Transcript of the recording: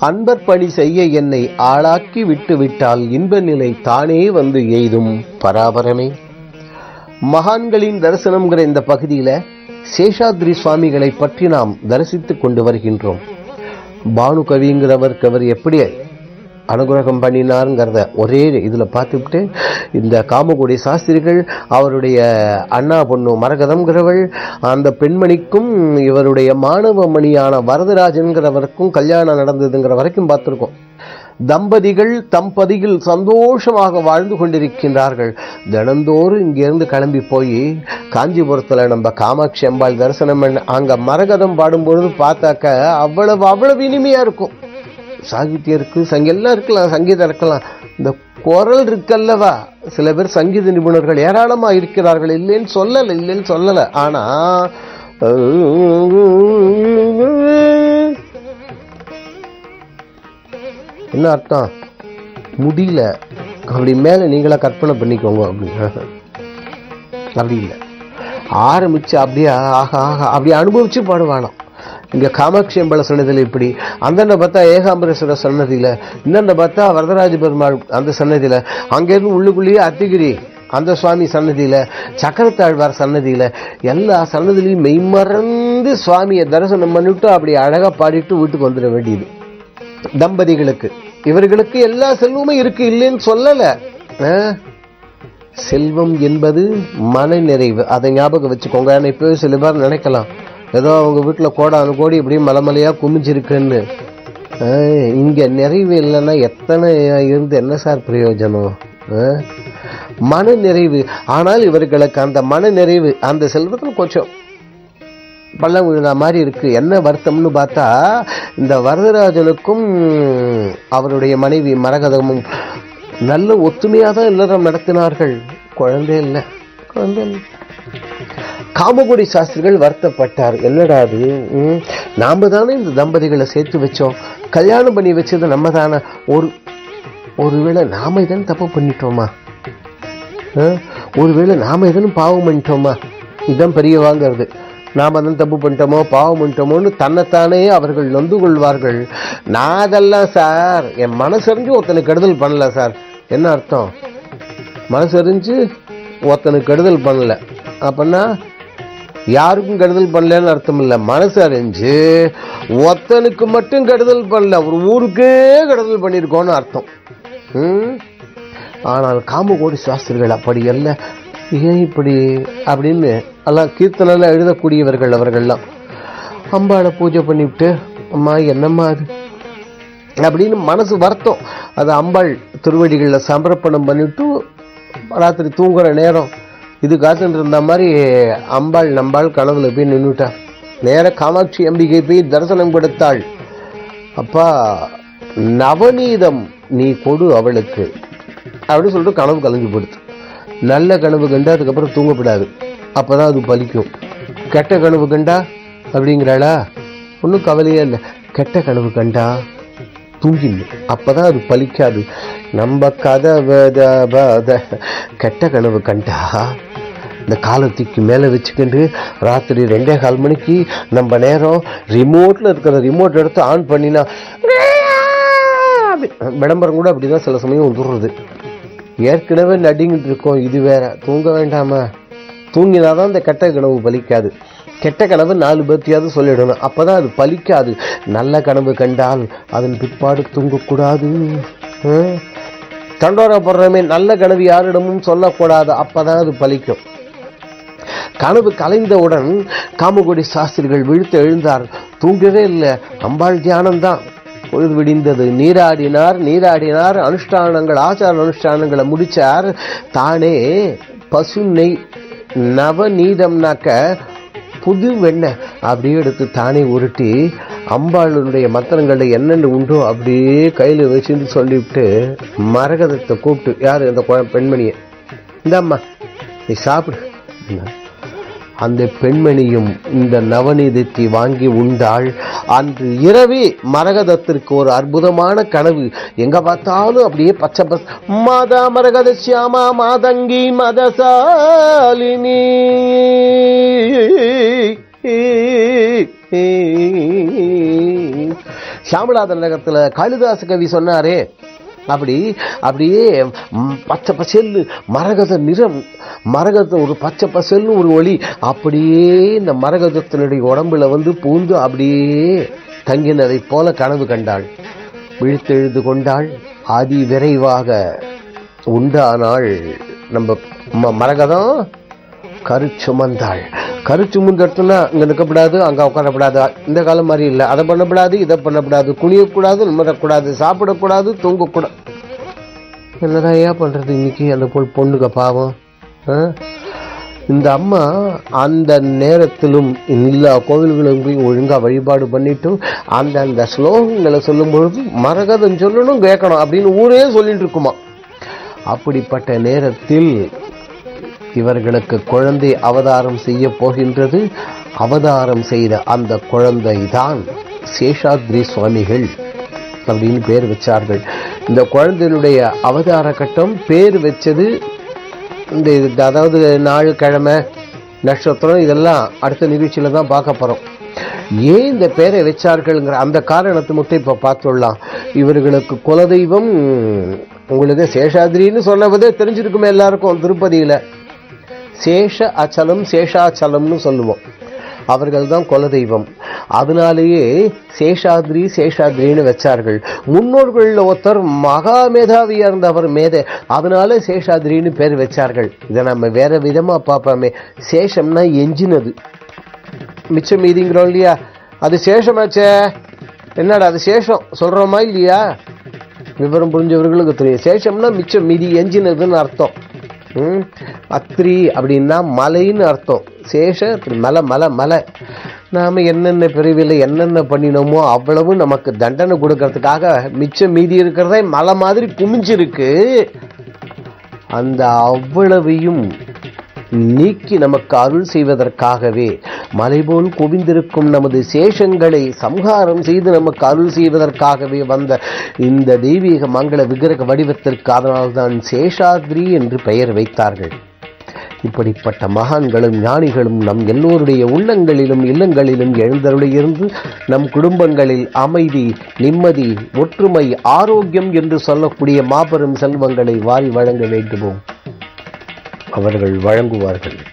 அன்பர் பணி செய்ய என்னை ஆளாக்கி விட்டு விட்டால் இன்ப நிலை தானே வந்து எய்தும் பராபரமே மகான்களின் தரிசனம்ங்கிற இந்த பகுதியில சேஷாத்ரி சுவாமிகளை பற்றி நாம் தரிசித்துக் கொண்டு வருகின்றோம் பானு கவிங்கிறவருக்கு அவர் எப்படி அனுகிரகம் பண்ணினாருங்கிறத ஒரே இதுல பார்த்துவிட்டு இந்த காமகுடி சாஸ்திரிகள் அவருடைய அண்ணா பொண்ணு மரகதம்ங்கிறவள் அந்த பெண்மணிக்கும் இவருடைய மாணவ மணியான வரதராஜன்கிறவருக்கும் கல்யாணம் நடந்ததுங்கிற வரைக்கும் பார்த்துருக்கோம் தம்பதிகள் தம்பதிகள் சந்தோஷமாக வாழ்ந்து கொண்டிருக்கின்றார்கள் தினந்தோறும் இங்கிருந்து கிளம்பி போய் காஞ்சிபுரத்துல நம்ம காமாட்சி அம்பாள் தரிசனம் பண்ண அங்க மரகதம் பாடும்பொழுது பார்த்தாக்க அவ்வளவு அவ்வளவு இனிமையா இருக்கும் சாகித்யம் இருக்கு சங்க எல்லாம் இருக்கலாம் சங்கீதம் இருக்கலாம் இந்த குரல் இருக்கல்லவா சில பேர் சங்கீத நிபுணர்கள் ஏராளமா இருக்கிறார்கள் இல்லைன்னு சொல்லல இல்லைன்னு சொல்லல ஆனா என்ன அர்த்தம் முடியல அப்படி மேல நீங்களா கற்பனை பண்ணிக்கோங்க அப்படி அப்படி இல்லை ஆரம்பிச்சு அப்படியே ஆஹா ஆஹா அப்படி அனுபவிச்சு பாடுவானாம் இங்க காமாட்சி அம்பல சன்னதியில் இப்படி அந்தண்ட பார்த்தா ஏகாம்பரேஸ்வரர் சன்னதியில இந்தண்ட பார்த்தா வரதராஜ பெருமாள் அந்த சன்னதியில அங்கேருந்து உள்ளுக்குள்ளேயே அத்திகிரி அந்த சுவாமி சன்னதியில சக்கரத்தாழ்வார் சன்னதியில எல்லா சன்னதிலையும் மெய்மறந்து சுவாமியை தரிசனம் பண்ணிட்டு அப்படி அழகா பாடிட்டு வீட்டுக்கு வந்துட வேண்டியது தம்பதிகளுக்கு இவர்களுக்கு எல்லா செல்வமும் இருக்கு இல்லைன்னு சொல்லல ஆ? செல்வம் என்பது மன நிறைவு அதை ஞாபகம் வச்சுக்கோங்க ஏன்னா இப்போ சில பேர் நினைக்கலாம் ஏதோ அவங்க வீட்டில் கோடானு கோடி இப்படியும் மலைமலையாக குமிஞ்சிருக்குன்னு ஆ, இங்க நிறைவு இல்லைன்னா எத்தனை இருந்து என்ன சார் பிரயோஜனம் ஆ? மன நிறைவு ஆனால் இவர்களுக்கு அந்த மன நிறைவு அந்த செல்வத்தில் கொஞ்சம் பள்ளம் விழுந்த மாதிரி இருக்கு என்ன வருத்தம்னு பார்த்தா இந்த வரதராஜனுக்கும் அவருடைய மனைவி மரகதமும் நல்ல ஒத்துமையாக தான் இல்லறம் நடத்தினார்கள் குழந்தை இல்லை குழந்தை இல்லை காமகுடி சாஸ்திரிகள் வருத்தப்பட்டார் என்னடா அது ம், நாம தானே இந்த தம்பதிகளை சேர்த்து வச்சோம் கல்யாணம் பண்ணி வச்சது நம்ம தானே ஒரு ஒருவேளை நாம இதன் தப்பு பண்ணிட்டோமா ஆ? ஒருவேளை நாம எதனும் பாவம் பண்ணிட்டோமா இதுதான் பெரிய வாங்கிறது நாம் அதன் தப்பு பண்ணிட்டோமோ பாவம் பண்ணிட்டோமோன்னு தன்னைத்தானே அவர்கள் நொந்து கொள்வார்கள் நான் அதெல்லாம் சார் என் மனசறிஞ்சு ஒருத்தனுக்கு கெடுதல் பண்ணல சார் என்ன அர்த்தம் மனசறிஞ்சு ஒருத்தனுக்கு கெடுதல் பண்ணல அப்படின்னா யாருக்கும் கெடுதல் பண்ணலன்னு அர்த்தம் இல்லை மனசு அறிஞ்சு ஒருத்தனுக்கு மட்டும் கெடுதல் பண்ணல ஒரு ஊருக்கே கெடுதல் பண்ணியிருக்கோன்னு அர்த்தம் ம் ஆனால் காமகோடி சாஸ்திரிகள் அப்படி அல்ல ஏன் இப்படி அப்படின்னு எல்லாம் கீர்த்தனெல்லாம் எழுதக்கூடியவர்கள் அவர்கள்லாம் அம்பாளை பூஜை பண்ணிவிட்டு அம்மா என்னம்மா அது அப்படின்னு மனசு வருத்தம் அது அம்பாள் திருவடிகளில் சமர்ப்பணம் பண்ணிட்டு ராத்திரி தூங்குற நேரம் இது காத்துட்டு இருந்த மாதிரி அம்பாள் நம்பாள் கனவுல போய் நின்றுட்டா நேர காமாட்சி அம்பிகை போய் தரிசனம் கொடுத்தாள் அப்பா நவநீதம் நீ கொடு அவளுக்கு அப்படின்னு சொல்லிட்டு கனவு கலைஞ்சு போடுது நல்ல கனவு கண்டா அதுக்கப்புறம் தூங்கப்படாது அப்பதான் அது பலிக்கும் கெட்ட கனவு கண்டா அப்படிங்கிறாளா ஒன்றும் கவலையே இல்லை கெட்ட கனவு கண்டா தூங்கிடு அப்பதான் அது பலிக்காது நம்ம கதை வத வத கெட்ட கனவு கண்டா இந்த காலத்துக்கு மேலே வச்சுக்கிட்டு ராத்திரி ரெண்டே கால் மணிக்கு நம்ம நேரம் ரிமோட்டில் இருக்கிற ரிமோட் எடுத்து ஆன் பண்ணினா அப்படி- விளம்பரம் கூட அப்படிதான் சில சமயம் வந்துடுறது ஏற்கனவே நடிங்கிட்டு இருக்கோம் இது வேற தூங்க வேண்டாமா தூங்கினாதான் இந்த கெட்ட கனவு பலிக்காது கெட்ட கனவு நாலு பேர்த்தையாவது சொல்லிடணும் அப்பதான் அது பலிக்காது நல்ல கனவு கண்டால் அதன் பிற்பாடு தூங்கக்கூடாது ஆ? தண்டோரா போடுறமே நல்ல கனவு யாரிடமும் சொல்லக்கூடாது அப்பதான் அது பலிக்கும் கனவு கலைந்தவுடன் காமகுடி சாஸ்திரிகள் விழுத்து எழுந்தார் தூங்கவே இல்லை அம்பாள் தியானம்தான் பொழுது விடிந்தது நீராடினார் நீராடினார் அனுஷ்டானங்கள் ஆச்சார அனுஷ்டானங்களை முடிச்சார் தானே பசு நெய் நவநீதம்னாக்க புது வெண்ணெய் அப்படியே எடுத்து தானே உருட்டி அம்பாளுடைய மந்திரங்கள்ல என்னென்ன உண்டோ அப்படியே கையில வச்சுன்னு சொல்லிவிட்டு மரகதத்தை கூப்பிட்டு யாரு அந்த குழ- பெண்மணியை இந்தாம்மா நீ சாப்பிடு அப்படின்னார். அந்த பெண்மணியும் இந்த நவநீதத்தை வாங்கி உண்டாள் அன்று இரவே மரகதத்திற்கு ஒரு அற்புதமான கனவு எங்க பார்த்தாலும் அப்படியே பச்சை பஸ் மாதா மரகத சியாமா மாதங்கி மதசாலினி சியாமலாத நகரத்துல காளிதாச கவி சொன்னாரே அப்படி அப்படியே ம், பச்சை பசேல்னு மரகத நிறம் மரகத ஒரு பச்சை பசேல்னு ஒரு ஒளி அப்படியே இந்த மரகதத்தினுடைய உடம்புல வந்து பூந்து அப்படியே தங்கினதைப் போல கனவு கண்டாள் விழித்தெழுது கொண்டாள் அதி விரைவாக உண்டானாள் நம்ம ம- மரகதம் கருச்சுமந்தாள் கருச்சுமந்த இடத்துல இங்க நிற்கக்கூடாது அங்க உட்காரக்கூடாது இந்த காலம் மாதிரி இல்லை அதை பண்ணக்கூடாது இதை பண்ணக்கூடாது குனியக்கூடாது நிமிரக்கூடாது சாப்பிடக்கூடாது தூங்கக்கூடாது என்னதான் ஏன் பண்றது இன்னைக்கு அந்த பொ- பொண்ணுக்கு பாவம் ஆ? இந்த அம்மா அந்த நேரத்திலும் எல்லா கோவில்களும் போய் ஒழுங்கா வழிபாடு பண்ணிட்டு அந்த அந்த ஸ்லோகங்களை சொல்லும் பொழுது மரகதம் சொல்லணும் கேட்கணும் அப்படின்னு ஊரே சொல்லிட்டு இருக்குமா அப்படிப்பட்ட நேரத்தில் இவர்களுக்கு குழந்தை அவதாரம் செய்ய போகின்றது அவதாரம் செய்த அந்த குழந்தை தான் சேஷாத்ரி சுவாமிகள் அப்படின்னு பேர் வச்சார்கள் இந்த குழந்தையினுடைய அவதார கட்டம் பேர் வச்சது இந்த இது- அதாவது நாள் கிழமை நட்சத்திரம் இதெல்லாம் அடுத்த நிகழ்ச்சியில தான் பார்க்க போறோம் ஏன் இந்த பேரை வச்சார்கள்ங்கிற அந்த காரணத்தை மட்டும் இப்ப பார்த்துடலாம் இவர்களுக்கு குலதெய்வம் உங்களுக்கு சேஷாத்ரின்னு சொன்னபதே தெரிஞ்சிருக்குமே எல்லாருக்கும் திருப்பதியில சேஷ அச்சலம் சேஷாச்சலம்னு சொல்லுவோம் அவர்கள் தான் குலதெய்வம் அதனாலேயே சேஷாத்ரி சேஷாத்ரின்னு வச்சார்கள் முன்னோர்களில் ஒருத்தர் மகா மேதாவியா இருந்தவர் மேதை அதனால சேஷாத்ரின்னு பேர் வச்சார்கள் இதை நம்ம வேற விதமா பார்ப்போமே சேஷம்னா எஞ்சினது மிச்சம் மீதிங்கிறோம் இல்லையா அது சேஷமாச்சே என்னடா அது சேஷம் சொல்றோமா இல்லையா விவரம் புரிஞ்சவர்களுக்கு தெரியும் சேஷம்னா மிச்சம் மீதி எஞ்சினதுன்னு அர்த்தம் ம்? அத்ரி அப்படின்னா மலைன்னு அர்த்தம் சேஷ மலை மலை மலை நாம என்னென்ன பிரிவில் என்னென்ன பண்ணினோமோ அவ்வளவு நமக்கு தண்டனை கொடுக்கறதுக்காக மிச்சம் மீதி இருக்கிறதே மலை மாதிரி குமிஞ்சிருக்கு அந்த அவ்வளவையும் நீக்கி நமக்கு அருள் செய்வதற்காகவே மலைபோல் குவிந்திருக்கும் நமது சேஷங்களை சம்ஹாரம் செய்து நமக்கு அருள் செய்வதற்காகவே வந்த இந்த தெய்வீக மங்கள விக்கிரக வடிவத்திற்கு அதனால்தான் சேஷாத்ரி என்று பெயர் வைத்தார்கள் இப்படிப்பட்ட மகான்களும் ஞானிகளும் நம் எல்லோருடைய உள்ளங்களிலும் இல்லங்களிலும் எழுந்தருளியிருந்து நம் குடும்பங்களில் அமைதி நிம்மதி ஒற்றுமை ஆரோக்கியம் என்று சொல்லக்கூடிய மாபெரும் செல்வங்களை வாரி வழங்க வேண்டுமோ அவர்கள் வழங்குவார்கள்